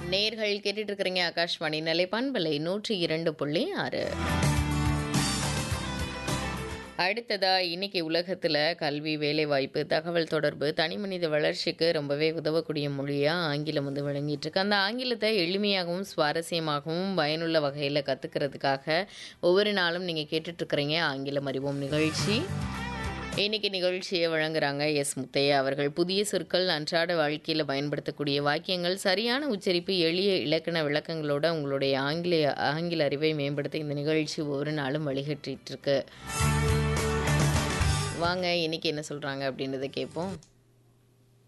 நேர்கள் கேட்டுட்டு இருக்கிறீங்க ஆகாஷ்வாணி நிலை பண்பலை நூற்றி இரண்டு புள்ளி ஆறு அடுத்ததா இன்னைக்கு உலகத்தில் கல்வி வேலைவாய்ப்பு தகவல் தொடர்பு தனி மனித வளர்ச்சிக்கு ரொம்பவே உதவக்கூடிய மொழியாக ஆங்கிலம் வந்து விளங்கிட்டு இருக்கு அந்த ஆங்கிலத்தை எளிமையாகவும் சுவாரஸ்யமாகவும் பயனுள்ள வகையில் கற்றுக்கிறதுக்காக ஒவ்வொரு நாளும் நீங்கள் கேட்டுட்ருக்கிறீங்க ஆங்கிலம் அறிவோம் நிகழ்ச்சி இன்னைக்கு நிகழ்ச்சியை வழங்குறாங்க எஸ் முத்தையா அவர்கள் புதிய சொற்கள் அன்றாட வாழ்க்கையில் பயன்படுத்தக்கூடிய வாக்கியங்கள் சரியான உச்சரிப்பு எளிய இலக்கண விளக்கங்களோட உங்களுடைய ஆங்கில ஆங்கில அறிவை மேம்படுத்த இந்த நிகழ்ச்சி ஒவ்வொரு நாளும் வழிகட்டிட்டு இருக்கு வாங்க இன்னைக்கு என்ன சொல்றாங்க அப்படின்றத கேட்போம்